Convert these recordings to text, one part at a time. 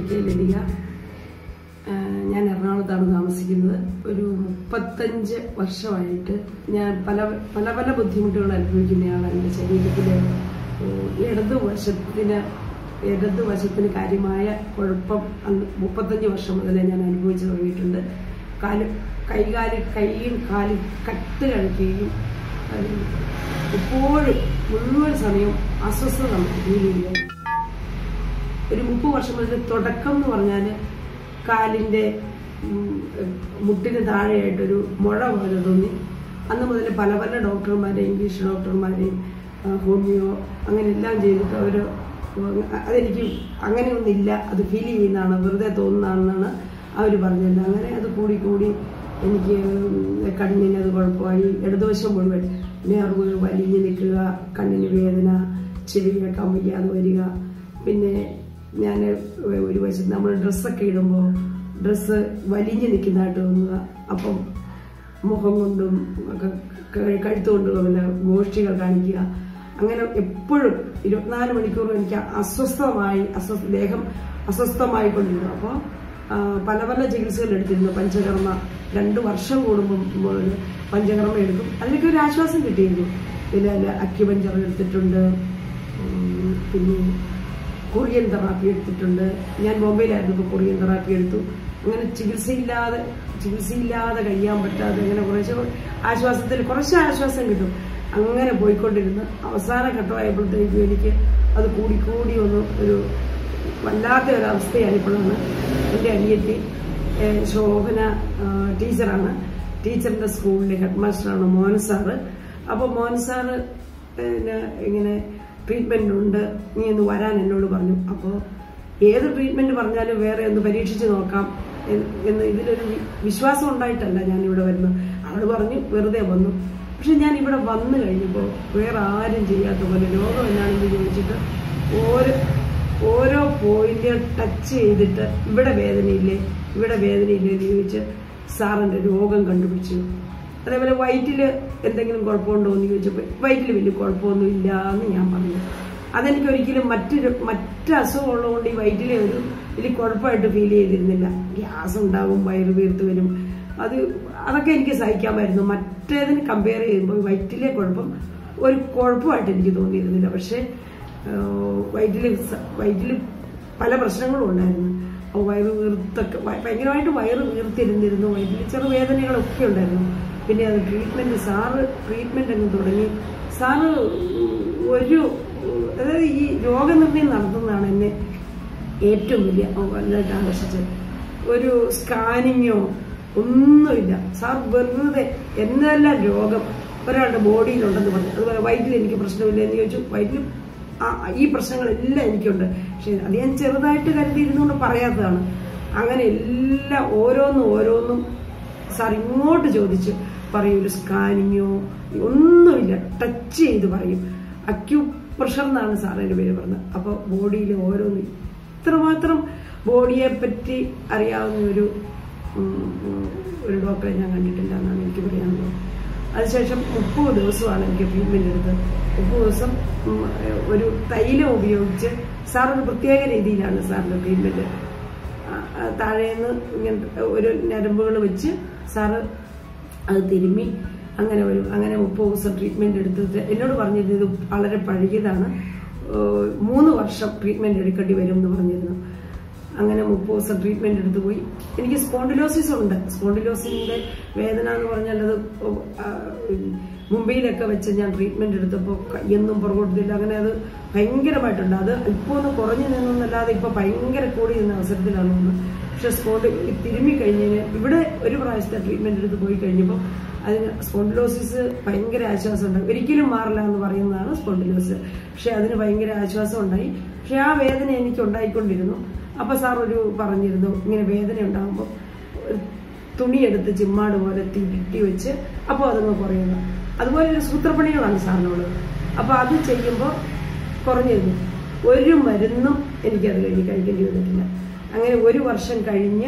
K Lathika ആ, ഞാൻ എറണാകുളത്താണ് താമസിക്കുന്നത് ഒരു മുപ്പത്തഞ്ച് വർഷമായിട്ട് ഞാൻ പല പല പല ബുദ്ധിമുട്ടുകൾ അനുഭവിക്കുന്നയാളാണ് എൻ്റെ ശരീരത്തിൽ ഇടതുവശത്തിന് ഇടതുവശത്തിന് കാര്യമായ കുഴപ്പം അന്ന് മുപ്പത്തഞ്ച് വർഷം മുതലേ ഞാൻ അനുഭവിച്ചു തുടങ്ങിയിട്ടുണ്ട് കാല് കൈകാല് കൈയും കാലും കട്ട് കഴിക്കുകയും അത് എപ്പോഴും മുഴുവൻ സമയവും അസ്വസ്ഥത നമുക്ക് ഫീൽ ചെയ്യുകയും ഒരു മുപ്പത് വർഷം മുതൽ തുടക്കം എന്ന് പറഞ്ഞാൽ കാലിൻ്റെ ഉം, മുട്ടിന് താഴെയായിട്ടൊരു മുഴ പോലെ തോന്നി അന്ന് മുതൽ പല പല ഡോക്ടർമാരെ ഇംഗ്ലീഷ് ഡോക്ടർമാരെയും ആ, ഹോമിയോ അങ്ങനെ എല്ലാം ചെയ്തിട്ട് അവർ അതെനിക്ക് അങ്ങനെയൊന്നുമില്ല അത് ഫീൽ ചെയ്യുന്നതാണ് വെറുതെ തോന്നുന്നതാണെന്നാണ് അവർ പറഞ്ഞത് അങ്ങനെ അത് കൂടി കൂടി എനിക്ക് കണ്ണിന് അത് കുഴപ്പമായി ഇടതുവശം മുഴുവൻ നേർവ് വലിഞ്ഞു നിൽക്കുക കണ്ണിന് വേദന ചെവി കേൾക്കാൻ വയ്യാതെ വരിക പിന്നെ ഞാൻ ഒരു വശത്ത് നമ്മൾ ഡ്രസ്സൊക്കെ ഇടുമ്പോൾ ഡ്രസ്സ് വലിഞ്ഞു നിൽക്കുന്നതായിട്ട് തോന്നുക അപ്പം മുഖം കൊണ്ടും ഒക്കെ ക- കഴുത്ത് കൊണ്ടും പിന്നെ ഗോഷ്ഠികൾ കാണിക്കുക അങ്ങനെ എപ്പോഴും ഇരുപത്തിനാല് മണിക്കൂറും എനിക്ക് അസ്വസ്ഥമായി അസ്വസ്ഥ ദേഹം അസ്വസ്ഥമായി കൊണ്ടിരുന്നു അപ്പോൾ പല പല ചികിത്സകൾ എടുത്തിരുന്നു പഞ്ചകർമ്മ രണ്ട് വർഷം കൂടുമ്പോൾ പഞ്ചകർമ്മ എടുക്കും അതിനൊക്കെ ഒരു ആശ്വാസം കിട്ടിയിരുന്നു പിന്നെ അക്യുപഞ്ചർ എടുത്തിട്ടുണ്ട് ഉം, പിന്നെ കൊറിയൻ തെറാപ്പി എടുത്തിട്ടുണ്ട് ഞാൻ ബോംബെയിലായിരുന്നപ്പോൾ കൊറിയൻ തെറാപ്പി എടുത്തു അങ്ങനെ ചികിത്സയില്ലാതെ ചികിത്സയില്ലാതെ കഴിയാൻ പറ്റാതെ അങ്ങനെ കുറച്ച് ആശ്വാസത്തിൽ കുറച്ച് ആശ്വാസം കിട്ടും അങ്ങനെ പോയിക്കൊണ്ടിരുന്ന് അവസാന ഘട്ടമായപ്പോഴത്തേക്കും എനിക്ക് അത് കൂടിക്കൂടി ഒന്ന് ഒരു വല്ലാത്ത ഒരു അവസ്ഥയായപ്പോഴാണ് എൻ്റെ അനിയത്തി ഏഹ്, ശോഭന ആ, ടീച്ചറാണ് ടീച്ചറിന്റെ സ്കൂളിലെ ഹെഡ് മാസ്റ്ററാണ് മോഹൻ സാറ് അപ്പോൾ മോഹൻ സാറ് പിന്നെ ഇങ്ങനെ ട്രീറ്റ്മെന്റ് ഉണ്ട് നീ ഒന്ന് വരാൻ എന്നോട് പറഞ്ഞു അപ്പോൾ ഏത് ട്രീറ്റ്മെന്റ് പറഞ്ഞാലും വേറെ ഒന്ന് പരീക്ഷിച്ച് നോക്കാം എന്ന് എന്ന് ഇതിലൊരു വി- വിശ്വാസം ഉണ്ടായിട്ടല്ല ഞാൻ ഇവിടെ വരുന്നത് അവള് പറഞ്ഞു വെറുതെ വന്നു പക്ഷെ ഞാൻ ഇവിടെ വന്നു കഴിഞ്ഞപ്പോൾ വേറെ ആരും ചെയ്യാത്ത പോലെ രോഗം എന്നാണെന്ന് ചോദിച്ചിട്ട് ഓരോ ഓരോ പോയിന്റ് ടച്ച് ചെയ്തിട്ട് ഇവിടെ വേദനയില്ലേ ഇവിടെ വേദനയില്ലേ എന്ന് ചോദിച്ച് സാറിന്റെ രോഗം കണ്ടുപിടിച്ചു അതേപോലെ വയറ്റില് എന്തെങ്കിലും കുഴപ്പമുണ്ടോ എന്ന് ചോദിച്ചപ്പോൾ വയറ്റിൽ വലിയ കുഴപ്പമൊന്നും ഇല്ല എന്ന് ഞാൻ പറഞ്ഞു അതെനിക്ക് ഒരിക്കലും മറ്റൊരു മറ്റ് അസുഖം ഉള്ളതുകൊണ്ട് ഈ വയറ്റിലെ ഒരു വലിയ കുഴപ്പമായിട്ട് ഫീൽ ചെയ്തിരുന്നില്ല ഗ്യാസ് ഉണ്ടാവും വയറ് വീർത്ത് വരും അത് അതൊക്കെ എനിക്ക് സഹിക്കാമായിരുന്നു മറ്റേതിന് കമ്പയർ ചെയ്യുമ്പോൾ വയറ്റിലെ കുഴപ്പം ഒരു കുഴപ്പമായിട്ട് എനിക്ക് തോന്നിയിരുന്നില്ല പക്ഷേ വയറ്റിൽ വയറ്റിൽ പല പ്രശ്നങ്ങളും ഉണ്ടായിരുന്നു അപ്പോൾ വയറ് വീർത്തൊക്കെ വയ- ഭയങ്കരമായിട്ട് വയറ് വീർത്തിരുന്നിരുന്നു വയറ്റിൽ ചെറുവേദനകളൊക്കെ ഉണ്ടായിരുന്നു പിന്നെ അത് ട്രീറ്റ്മെന്റ് സാറ് ട്രീറ്റ്മെന്റ് അങ്ങ് തുടങ്ങി സാറ് ഒരു അതായത് ഈ രോഗനിർണയം നടത്തുന്നതാണ് എന്നെ ഏറ്റവും വലിയ വലുതായിട്ട് ആകർഷിച്ചത് ഒരു സ്കാനിങ്ങോ ഒന്നുമില്ല സാർ വെറുതെ എന്തെല്ലാം രോഗം ഒരാളുടെ ബോഡിയിലുണ്ടെന്ന് പറഞ്ഞു അതുപോലെ വയറ്റിൽ എനിക്ക് പ്രശ്നമില്ല എന്ന് ചോദിച്ചു വയറ്റിൽ ആ ഈ പ്രശ്നങ്ങളെല്ലാം എനിക്കുണ്ട് പക്ഷെ അത് ഞാൻ ചെറുതായിട്ട് കരുതിയിരുന്നുകൊണ്ട് പറയാത്തതാണ് അങ്ങനെ എല്ലാം ഓരോന്നും ഓരോന്നും സാർ ഇങ്ങോട്ട് ചോദിച്ചു പറയും ഒരു സ്കാനിങ്ങോ ഒന്നുമില്ല ടച്ച് ചെയ്ത് പറയും അക്യൂ പ്രഷർ എന്നാണ് സാറിന്റെ പേര് പറഞ്ഞത് അപ്പോൾ ബോഡിയിൽ ഓരോന്നും ഇത്രമാത്രം ബോഡിയെ പറ്റി അറിയാവുന്ന ഒരു ഉം, ഉം, ഒരു ഡോക്ടറെ ഞാൻ കണ്ടിട്ടില്ല എന്നാണ് എനിക്ക് പറയാനുള്ളത് അതിനുശേഷം മുപ്പത് ദിവസമാണ് എനിക്ക് ട്രീറ്റ്മെന്റ് എടുത്തത് മുപ്പത് ദിവസം ഉം, ഒരു തൈലം ഉപയോഗിച്ച് സാർ ഒരു പ്രത്യേക രീതിയിലാണ് സാറിന്റെ ട്രീറ്റ്മെന്റ് താഴേന്ന് ഇങ്ങനെ ഒരു ഞരമ്പുകൾ വെച്ച് സാറ് അത് തിരുമ്മി അങ്ങനെ ഒരു അങ്ങനെ മുപ്പത് ദിവസം ട്രീറ്റ്മെന്റ് എടുത്തിട്ട് എന്നോട് പറഞ്ഞിരുന്നത് ഇത് വളരെ പഴകിയതാണ് ഏഹ് മൂന്ന് വർഷം ട്രീറ്റ്മെന്റ് എടുക്കേണ്ടി വരും എന്ന് പറഞ്ഞിരുന്നു അങ്ങനെ മുപ്പത് ദിവസം ട്രീറ്റ്മെന്റ് എടുത്തു പോയി എനിക്ക് സ്പോണ്ടിലോസിസ് ഉണ്ട് സ്പോണ്ടിലോസിന്റെ വേദന എന്ന് പറഞ്ഞാൽ അത് ആ, മുംബൈയിലൊക്കെ വെച്ച് ഞാൻ ട്രീറ്റ്മെന്റ് എടുത്തപ്പോൾ കയ്യൊന്നും പുറകോട്ടില്ല അങ്ങനെ അത് ഭയങ്കരമായിട്ടുണ്ട് അത് ഇപ്പോൾ ഒന്ന് കുറഞ്ഞു നിന്നല്ലാതെ ഇപ്പൊ ഭയങ്കര കൂടി നിന്ന അവസരത്തിലാണ് ഒന്ന് പക്ഷെ സ്പോണ്ട് തിരുമ്മി കഴിഞ്ഞതിന് ഇവിടെ ഒരു പ്രാവശ്യത്തെ ട്രീറ്റ്മെന്റ് എടുത്ത് പോയി കഴിഞ്ഞപ്പോൾ അതിന് സ്പോണ്ടിലോസിസ് ഭയങ്കര ആശ്വാസം ഉണ്ടായി ഒരിക്കലും മാറില്ല എന്ന് പറയുന്നതാണ് സ്പോണ്ടിലോസിസ് പക്ഷെ അതിന് ഭയങ്കര ആശ്വാസം ഉണ്ടായി പക്ഷെ ആ വേദന എനിക്ക് ഉണ്ടായിക്കൊണ്ടിരുന്നു അപ്പൊ സാർ ഒരു പറഞ്ഞിരുന്നു ഇങ്ങനെ വേദന ഉണ്ടാകുമ്പോൾ തുണിയെടുത്ത് ചിമ്മാട് പോലെ തിരുട്ടി വെച്ച് അപ്പോൾ അതങ്ങ് കുറയുന്നു അതുപോലെ ഒരു സൂത്രപ്പണികളാണ് സാറിനോട് അപ്പൊ അത് ചെയ്യുമ്പോൾ കുറഞ്ഞിരുന്നു ഒരു മരുന്നും എനിക്കത് കഴിഞ്ഞ് കഴിക്കേണ്ടി വന്നിട്ടില്ല അങ്ങനെ ഒരു വർഷം കഴിഞ്ഞ്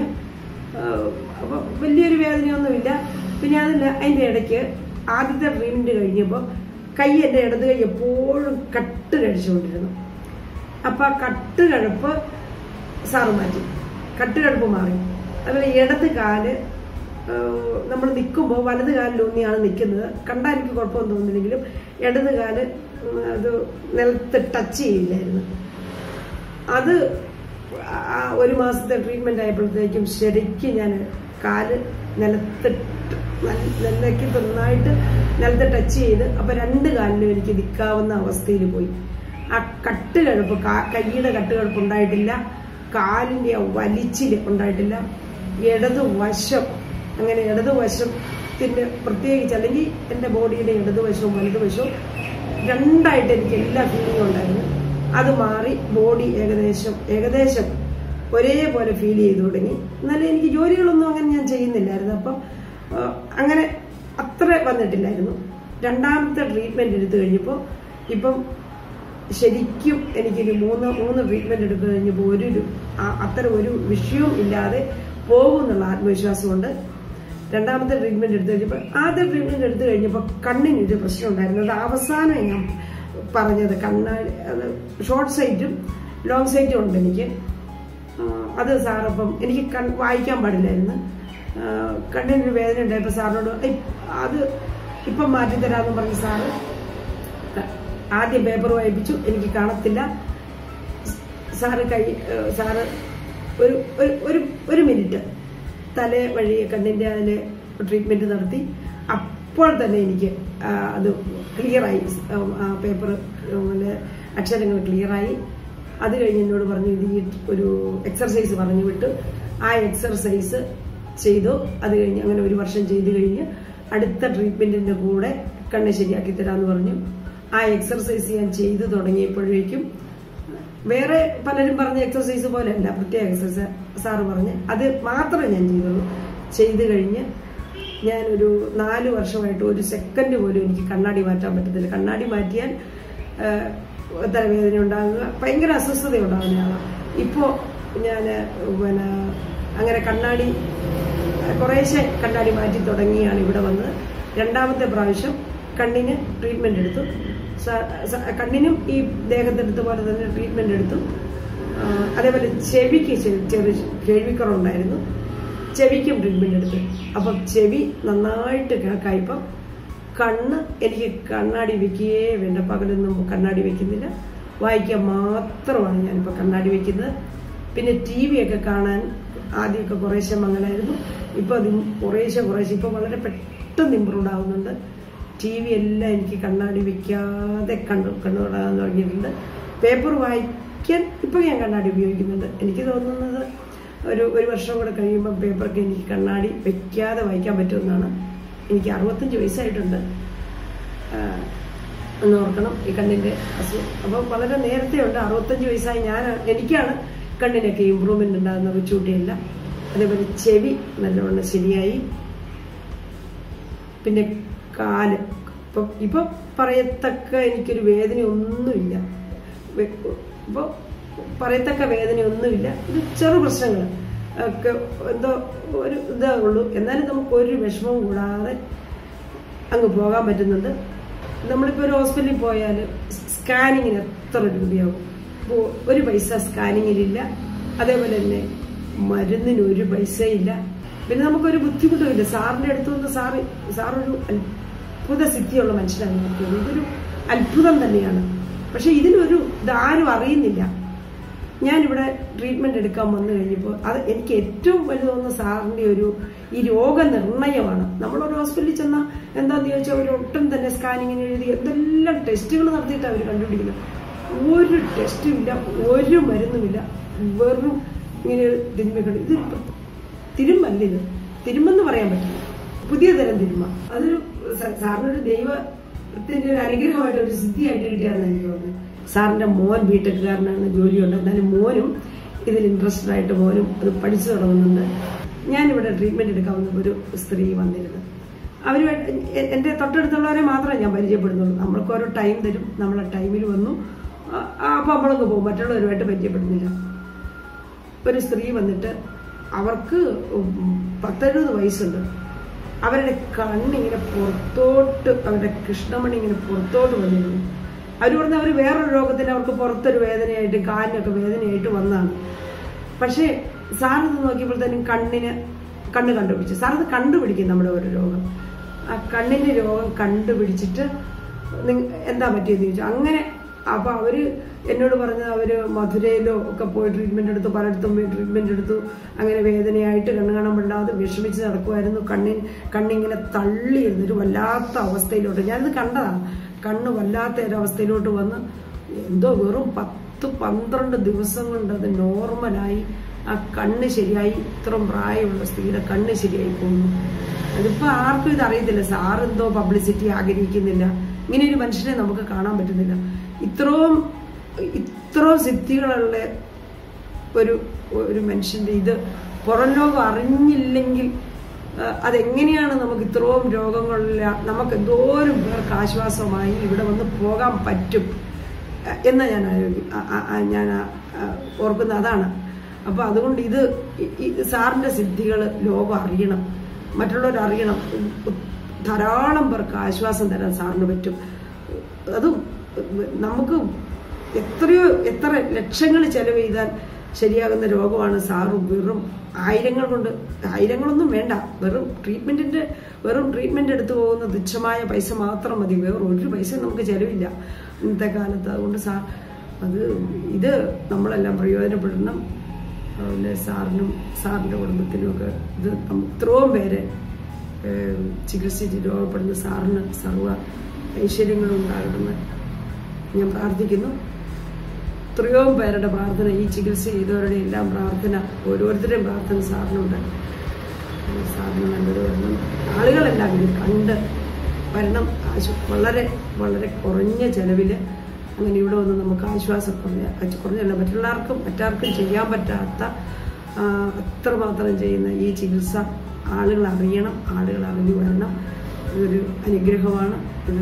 അപ്പോൾ വലിയൊരു വേദനയൊന്നുമില്ല പിന്നെ അതില്ല അതിൻ്റെ ഇടയ്ക്ക് ആദ്യത്തെ ട്രീറ്റ്മെന്റ് കഴിഞ്ഞപ്പോൾ കൈ എൻ്റെ ഇടത് കൈ എപ്പോഴും കട്ട് കഴിച്ചുകൊണ്ടിരുന്നു അപ്പൊ ആ കട്ട് കഴപ്പ് സാറ് മാറ്റി കട്ടുകടുപ്പ് മാറി അതുപോലെ ഇടത് കാല് നമ്മൾ നിൽക്കുമ്പോൾ വലത് കാലിലൂന്നിയാണ് നിൽക്കുന്നത് കണ്ടാൽ എനിക്ക് കുഴപ്പമൊന്നും തോന്നുന്നില്ലെങ്കിലും ഇടത് കാല് ഉം, അത് നിലത്ത് ടച്ച് ചെയ്യില്ലായിരുന്നു അത് ആ ഒരു മാസത്തെ ട്രീറ്റ്മെന്റ് ആയപ്പോഴത്തേക്കും ശരിക്കും ഞാൻ കാല് നിലത്തിട്ട് നല്ല- നിലയ്ക്ക് നന്നായിട്ട് നിലത്ത് ടച്ച് ചെയ്ത് അപ്പൊ രണ്ട് കാലിലും എനിക്ക് നിൽക്കാവുന്ന അവസ്ഥയിൽ പോയി ആ കട്ടുകഴുപ്പ് കാ- കൈയുടെ കട്ടുകഴുപ്പ് ഉണ്ടായിട്ടില്ല കാലിന്റെ ആ വലിച്ചില് ഉണ്ടായിട്ടില്ല ഇടത് വശം അങ്ങനെ ഇടത് വശത്തിന്റെ പ്രത്യേകിച്ച് അല്ലെങ്കിൽ എൻ്റെ ബോഡിയുടെ ഇടതുവശവും വലതുവശവും രണ്ടായിട്ട് എനിക്ക് എല്ലാ ഫീലിംഗും ഉണ്ടായിരുന്നു അത് മാറി ബോഡി ഏകദേശം ഏകദേശം ഒരേപോലെ ഫീൽ ചെയ്തു തുടങ്ങി എന്നാലും എനിക്ക് ജോലികളൊന്നും അങ്ങനെ ഞാൻ ചെയ്യുന്നില്ലായിരുന്നു അപ്പം ആ, അങ്ങനെ അത്ര വന്നിട്ടില്ലായിരുന്നു രണ്ടാമത്തെ ട്രീറ്റ്മെന്റ് എടുത്തു കഴിഞ്ഞപ്പോൾ ഇപ്പം ശരിക്കും എനിക്കൊരു മൂന്ന് മൂന്ന് ട്രീറ്റ്മെന്റ് എടുത്തു കഴിഞ്ഞപ്പോൾ ഒരു ഒരു- ആ- അത്തരം ഒരു വിഷയവും ഇല്ലാതെ പോകും എന്നുള്ള ആത്മവിശ്വാസമുണ്ട് രണ്ടാമത്തെ ട്രീറ്റ്മെന്റ് എടുത്തു കഴിഞ്ഞപ്പോൾ ആദ്യ ട്രീറ്റ്മെന്റ് എടുത്തു കഴിഞ്ഞപ്പോൾ കണ്ണിന് ഒരു പ്രശ്നം ഉണ്ടായിരുന്നു അത് അവസാനം ഞാൻ പറഞ്ഞത് കണ്ണാടി അത് ഷോർട്ട് സൈറ്റും ലോങ് സൈറ്റും ഉണ്ട് എനിക്ക് ആ, അത് സാറപ്പം എനിക്ക് കൺ വായിക്കാൻ പാടില്ലായിരുന്നു ആ, കണ്ണിനൊരു വേദന ഉണ്ടായപ്പോൾ സാറിനോട് "ഐ, അത് ഇപ്പം മാറ്റിത്തരാമെന്ന് പറഞ്ഞ് സാറ് ആദ്യം പേപ്പർ വായിപ്പിച്ചു എനിക്ക് കാണത്തില്ല സാറ് കൈ ഏഹ് സാറ് ഒരു ഒരു- ഒരു ഒരു മിനിറ്റ് തല വഴി കണ്ണിൻ്റെ അതിൽ ട്രീറ്റ്മെന്റ് നടത്തി അപ്പോൾ തന്നെ എനിക്ക് ആ, അത് ക്ലിയറായി പേപ്പർ അക്ഷരങ്ങൾ ക്ലിയറായി അത് കഴിഞ്ഞ് എന്നോട് പറഞ്ഞു ഇത് ഈ ഒരു എക്സർസൈസ് പറഞ്ഞു വിട്ടു ആ എക്സർസൈസ് ചെയ്തു അത് കഴിഞ്ഞ് അങ്ങനെ ഒരു വർഷം ചെയ്തു കഴിഞ്ഞ് അടുത്ത ട്രീറ്റ്മെന്റിന്റെ കൂടെ കണ്ണ് ശരിയാക്കി തരാമെന്ന് പറഞ്ഞു ആ എക്സർസൈസ് ഞാൻ ചെയ്തു തുടങ്ങിയപ്പോഴേക്കും വേറെ പലരും പറഞ്ഞ എക്സർസൈസ് പോലെ അല്ല പ്രത്യേക എക്സർസൈസ് സാറ് പറഞ്ഞ് അത് മാത്രമേ ഞാൻ ചെയ്തുള്ളൂ ചെയ്തു കഴിഞ്ഞ് ഞാനൊരു നാല് വർഷമായിട്ട് ഒരു സെക്കൻഡ് പോലും എനിക്ക് കണ്ണാടി മാറ്റാൻ പറ്റത്തില്ല കണ്ണാടി മാറ്റിയാൽ ആഹ്, തലവേദന ഉണ്ടാകുക ഭയങ്കര അസ്വസ്ഥത ഉണ്ടാകുന്ന ആളാണ് ഇപ്പോൾ ഞാൻ പിന്നെ അങ്ങനെ കണ്ണാടി കുറേശ്ശെ കണ്ണാടി മാറ്റി തുടങ്ങിയാണ് ഇവിടെ വന്നത് രണ്ടാമത്തെ പ്രാവശ്യം കണ്ണിന് ട്രീറ്റ്മെന്റ് എടുത്തു സ- സ- കണ്ണിനും ഈ ദേഹത്തെടുത്ത പോലെ തന്നെ ട്രീറ്റ്മെന്റ് എടുത്തു ആ, അതേപോലെ ചെവിക്ക് ചെ- ചെറിയ കേൾവിക്കുറവുണ്ടായിരുന്നു ചെവിക്കും ട്രീറ്റ്മെന്റ് എടുത്തു അപ്പം ചെവി നന്നായിട്ട് കേൾക്കായിപ്പം കണ്ണ് എനിക്ക് കണ്ണാടി വെക്കുകയേ വേണ്ട പകലൊന്നും കണ്ണാടി വെക്കുന്നില്ല വായിക്കാൻ മാത്രമാണ് ഞാനിപ്പോൾ കണ്ണാടി വെക്കുന്നത് പിന്നെ ടി വി ഒക്കെ കാണാൻ ആദ്യമൊക്കെ കുറേശ്ശെ മങ്ങലായിരുന്നു ഇപ്പൊ അത് കുറേശ്ശെ കുറേശ്ശെ ഇപ്പൊ വളരെ പെട്ടെന്ന് ഇമ്പ്രൂവ് ആവുന്നുണ്ട് ടി വി എല്ലാം എനിക്ക് കണ്ണാടി വെക്കാതെ കണ്ടു കണ്ണുകൂടാൻ തുടങ്ങിയിട്ടുണ്ട് പേപ്പർ വായിക്കാൻ ഇപ്പൊ ഞാൻ കണ്ണാടി ഉപയോഗിക്കുന്നുണ്ട് എനിക്ക് തോന്നുന്നത് ഒരു ഒരു വർഷം കൂടെ കഴിയുമ്പോൾ പേപ്പറൊക്കെ എനിക്ക് കണ്ണാടി വെക്കാതെ വായിക്കാൻ പറ്റുമെന്നാണ് എനിക്ക് അറുപത്തഞ്ച് വയസ്സായിട്ടുണ്ട് ആഹ് എന്ന് ഓർക്കണം ഈ കണ്ണിന്റെ അസുഖം അപ്പം വളരെ നേരത്തെ ഉണ്ട് അറുപത്തഞ്ച് വയസ്സായി ഞാൻ എനിക്കാണ് കണ്ണിനൊക്കെ ഇമ്പ്രൂവ്മെന്റ് ഉണ്ടാകുന്ന കൊച്ചുകുട്ടിയല്ല അതേപോലെ ചെവി നല്ലവണ്ണം ശരിയായി പിന്നെ കാല് ഇപ്പൊ ഇപ്പൊ പറയത്തക്ക എനിക്കൊരു വേദന ഒന്നുമില്ല ഇപ്പൊ പറയത്തക്ക വേദന ഒന്നുമില്ല ഇത് ചെറു പ്രശ്നങ്ങൾ ഒക്കെ എന്തോ ഒരു ഇതേ ഉള്ളൂ എന്നാലും നമുക്ക് ഒരു വിഷമവും കൂടാതെ അങ്ങ് പോകാൻ പറ്റുന്നുണ്ട് നമ്മളിപ്പോൾ ഒരു ഹോസ്പിറ്റലിൽ പോയാൽ സ്കാനിങ്ങിന് എത്ര രൂപയാവും ഇപ്പോൾ ഒരു പൈസ സ്കാനിങ്ങിലില്ല അതേപോലെ തന്നെ മരുന്നിന് ഒരു പൈസയില്ല പിന്നെ നമുക്കൊരു ബുദ്ധിമുട്ടുമില്ല സാറിന്റെ അടുത്ത് വന്ന് സാറ് സാറൊരു അത്ഭുത സിദ്ധിയുള്ള മനുഷ്യനാണ് എനിക്ക് തോന്നുന്നത്. ഇതൊരു അത്ഭുതം തന്നെയാണ് പക്ഷെ ഇതിനൊരു ഇതാരും അറിയുന്നില്ല ഞാനിവിടെ ട്രീറ്റ്മെന്റ് എടുക്കാൻ വന്നു കഴിഞ്ഞപ്പോൾ അത് എനിക്ക് ഏറ്റവും വലുതെന്ന് സാറിന്റെ ഒരു ഈ രോഗനിർണയമാണ് നമ്മളൊരു ഹോസ്പിറ്റലിൽ ചെന്നാൽ എന്താന്ന് ചോദിച്ചാൽ അവർ ഒട്ടും തന്നെ സ്കാനിങ്ങിന് എഴുതി എന്തെല്ലാം ടെസ്റ്റുകൾ നടത്തിയിട്ടാണ് അവർ കണ്ടുപിടിക്കുന്നത് ഒരു ടെസ്റ്റും ഇല്ല ഒരു മരുന്നുമില്ല വെറും ഇങ്ങനെ തിരുമ്മിക്കൊണ്ട് ഇത് തിരുമല്ല ഇത് തിരുമെന്ന് പറയാൻ പറ്റില്ല പുതിയ തരം തിരുമ അതൊരു സ- സാറിനൊരു ദൈവത്തിന്റെ ഒരു അനുഗ്രഹമായിട്ട് ഒരു സിദ്ധിയായിട്ട് കിട്ടിയാണെന്ന് എനിക്ക് തോന്നുന്നത് സാറിന്റെ മോൻ ബിടെക്കുകാരനാണ് ജോലിയുണ്ട് എന്നാലും മോനും ഇതിൽ ഇൻട്രസ്റ്റഡ് ആയിട്ട് മോനും അത് പഠിച്ചു തുടങ്ങുന്നുണ്ട് ഞാനിവിടെ ട്രീറ്റ്മെന്റ് എടുക്കാൻ വന്നപ്പോൾ ഒരു സ്ത്രീ വന്നിരുന്നു അവരുമായിട്ട് എ- എന്റെ തൊട്ടടുത്തുള്ളവരെ മാത്രമേ ഞാൻ പരിചയപ്പെടുന്നുള്ളൂ നമ്മൾക്ക് ഓരോ ടൈം തരും നമ്മളെ ടൈമിൽ വന്നു ആ- ആ, അപ്പൊ നമ്മളങ്ങ് പോകും മറ്റുള്ളവരുമായിട്ട് പരിചയപ്പെടുന്നില്ല ഒരു സ്ത്രീ വന്നിട്ട് അവർക്ക് ഉം പത്തെഴുപത് വയസ്സുണ്ട് അവരുടെ കണ്ണിങ്ങനെ പുറത്തോട്ട് അവരുടെ കൃഷ്ണമണി ഇങ്ങനെ പുറത്തോട്ട് വന്നിരുന്നു അവർ പറഞ്ഞ അവർ വേറൊരു രോഗത്തിന് അവർക്ക് പുറത്തൊരു വേദനയായിട്ട് കാലിനൊക്കെ വേദനയായിട്ട് വന്നാണ് പക്ഷേ സാറിത് നോക്കിയപ്പോഴത്തേനും കണ്ണിന് കണ്ണ് കണ്ടുപിടിച്ചു സാറിത് കണ്ടുപിടിക്കും നമ്മുടെ ഒരു രോഗം ആ കണ്ണിന്റെ രോഗം കണ്ടുപിടിച്ചിട്ട് നിങ്ങ- എന്താ പറ്റിയെന്ന് ചോദിച്ചു അങ്ങനെ അപ്പൊ അവര് എന്നോട് പറഞ്ഞത് അവര് മധുരയിലോ ഒക്കെ പോയി ട്രീറ്റ്മെന്റ് എടുത്തു പലയിടത്തും പോയി ട്രീറ്റ്മെന്റ് എടുത്തു അങ്ങനെ വേദനയായിട്ട് കണ്ണു കാണാൻ പറ്റാതെ വിഷമിച്ച് നടക്കുമായിരുന്നു കണ്ണിൻ കണ്ണിങ്ങനെ തള്ളിയിരുന്നു ഒരു വല്ലാത്ത അവസ്ഥയിലോട്ട് ഞാനിത് കണ്ടതാണ് കണ്ണ് വല്ലാത്ത ഒരവസ്ഥയിലോട്ട് വന്ന് എന്തോ വെറും പത്ത് പന്ത്രണ്ട് ദിവസം കൊണ്ട് അത് നോർമലായി ആ കണ്ണ് ശരിയായി ഇത്രയും പ്രായമുള്ള സ്ത്രീയുടെ കണ്ണ് ശരിയായി പോകുന്നു അതിപ്പോ ആർക്കും ഇത് അറിയത്തില്ല സാർ എന്തോ പബ്ലിസിറ്റി ആഗ്രഹിക്കുന്നില്ല ഇങ്ങനെ ഒരു മനുഷ്യനെ നമുക്ക് കാണാൻ പറ്റുന്നില്ല ഇത്രയും ഇത്രയും സിദ്ധികളുള്ള ഒരു ഒരു മനുഷ്യന്റെ ഇത് പുറം ലോകം അറിഞ്ഞില്ലെങ്കിൽ ആ, അതെങ്ങനെയാണ് നമുക്ക് ഇത്രയും രോഗങ്ങളില്ല നമുക്ക് എന്തോരം പേർക്ക് ആശ്വാസമായി ഇവിടെ വന്ന് പോകാൻ പറ്റും ആ, എന്ന് ഞാൻ ആലോചി- ആ, ആ, ആ, ഞാൻ ആ, ആ, ഓർക്കുന്ന അതാണ് അപ്പൊ അതുകൊണ്ട് ഇത് ഈ- ഈ സാറിന്റെ സിദ്ധികൾ ലോകം അറിയണം മറ്റുള്ളവർ അറിയണം ധാരാളം പേർക്ക് ആശ്വാസം തരാൻ സാറിന് പറ്റും അത് നമുക്ക് എത്രയോ എത്ര ലക്ഷങ്ങൾ ചെലവ് ചെയ്താൽ ശരിയാകുന്ന രോഗമാണ് സാറും വെറും ആയിരങ്ങൾ കൊണ്ട് ആയിരങ്ങളൊന്നും വേണ്ട വെറും ട്രീറ്റ്മെന്റിന്റെ വെറും ട്രീറ്റ്മെന്റ് എടുത്തു പോകുന്ന തുച്ഛമായ പൈസ മാത്രം മതി വേറെ ഒരു പൈസ നമുക്ക് ചെലവില്ല ഇന്നത്തെ കാലത്ത് അതുകൊണ്ട് സാർ അത് ഇത് നമ്മളെല്ലാം പ്രയോജനപ്പെടണം അതുപോലെ സാറിനും സാറിന്റെ കുടുംബത്തിനും ഒക്കെ ഇത് നമ്മ- ഇത്രയും പേരെ ഏഹ്, ചികിത്സിച്ച് രോഗപ്പെടുന്ന സാറിന് സർവ്വ ഐശ്വര്യങ്ങളും ഉണ്ടാകണമെന്ന് ഞാൻ പ്രാർത്ഥിക്കുന്നു എത്രയോ പേരുടെ പ്രാർത്ഥന ഈ ചികിത്സ ചെയ്തവരുടെ എല്ലാം പ്രാർത്ഥന ഓരോരുത്തരുടെയും പ്രാർത്ഥന സാറിനുണ്ട് സാറിന് നല്ലത് വരണം ആളുകളെല്ലാം ഇത് കണ്ട് വരണം ആശു- വളരെ വളരെ കുറഞ്ഞ ചെലവിൽ അങ്ങനെ ഇവിടെ വന്ന് നമുക്ക് ആശ്വാസം കുറഞ്ഞ ആശ്വ- കുറഞ്ഞല്ല മറ്റുള്ളവർക്കും മറ്റാർക്കും ചെയ്യാൻ പറ്റാത്ത ആ, അത്രമാത്രം ചെയ്യുന്ന ഈ ചികിത്സ ആളുകൾ അറിയണം ആളുകൾ അറിഞ്ഞു വരണം ഇതൊരു അനുഗ്രഹമാണ് ഇത്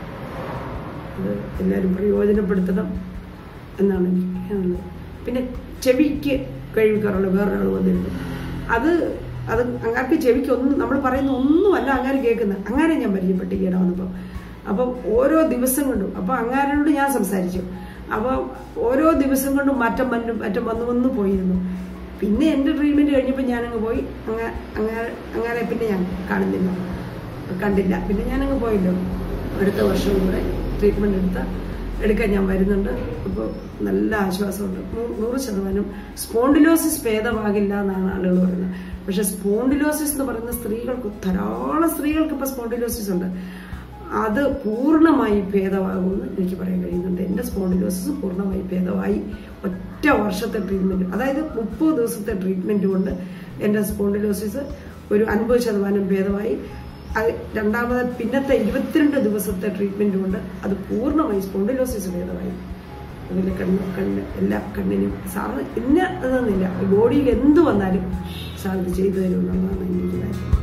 അത് എല്ലാവരും പ്രയോജനപ്പെടുത്തണം എന്നാണ് എനിക്ക് പറയാനുള്ളത് പിന്നെ ചെവിക്ക് കഴിവിക്കാറുള്ള വേറൊരാൾ വന്നിരുന്നു അത് അത് അങ്ങാർക്ക് ചെവിക്ക് ഒന്നും നമ്മൾ പറയുന്ന ഒന്നുമല്ല അങ്ങനെ കേൾക്കുന്നത് അങ്ങനെ ഞാൻ പരിചയപ്പെട്ട് ഈയിടെ വന്നപ്പോൾ അപ്പം ഓരോ ദിവസം കൊണ്ടും അപ്പം അങ്ങാരോട് ഞാൻ സംസാരിച്ചു അപ്പം ഓരോ ദിവസം കൊണ്ടും മാറ്റം വന്നു മാറ്റം വന്നു വന്നു പോയിരുന്നു പിന്നെ എൻ്റെ ട്രീറ്റ്മെൻറ്റ് കഴിഞ്ഞപ്പോൾ ഞാനങ്ങ് പോയി അങ്ങ അങ്ങനെ അങ്ങനെ പിന്നെ ഞാൻ കാണുന്നില്ല കണ്ടില്ല പിന്നെ ഞാനങ്ങ് പോയില്ലോ അടുത്ത വർഷം കൂടെ ട്രീറ്റ്മെൻറ്റ് എടുത്ത എടുക്കാൻ ഞാൻ വരുന്നുണ്ട് അപ്പോൾ നല്ല ആശ്വാസമുണ്ട് നൂ- നൂറ് ശതമാനം സ്പോണ്ടിലോസിസ് ഭേദമാകില്ല എന്നാണ് ആളുകൾ പറയുന്നത് പക്ഷെ സ്പോണ്ടിലോസിസ് എന്ന് പറയുന്ന സ്ത്രീകൾക്ക് ധാരാളം സ്ത്രീകൾക്ക് ഇപ്പോൾ സ്പോണ്ടിലോസിസ് ഉണ്ട് അത് പൂർണ്ണമായി ഭേദമാകുമെന്ന് എനിക്ക് പറയാൻ കഴിയുന്നുണ്ട് എൻ്റെ സ്പോണ്ടിലോസിസ് പൂർണ്ണമായി ഭേദമായി ഒറ്റ വർഷത്തെ ട്രീറ്റ്മെൻറ്റ് അതായത് മുപ്പത് ദിവസത്തെ ട്രീറ്റ്മെൻറ്റ് കൊണ്ട് എൻ്റെ സ്പോണ്ടിലോസിസ് ഒരു അൻപത് ശതമാനം ഭേദമായി അത് രണ്ടാമത് പിന്നത്തെ ഇരുപത്തിരണ്ട് ദിവസത്തെ ട്രീറ്റ്മെന്റ് കൊണ്ട് അത് പൂർണ്ണമായി സ്പോണ്ടിലോസിസ് ഭേദമായി അതിൽ കണ്ണ് കണ്ണ് എല്ലാ കണ്ണിനും സാറിന് ഇന്ന ഇതൊന്നുമില്ല ബോഡിയിൽ എന്ത് വന്നാലും സാർ ഇത് ചെയ്തു തരുമെന്നുള്ളതാണ് എൻ്റെ ഒരു കാര്യം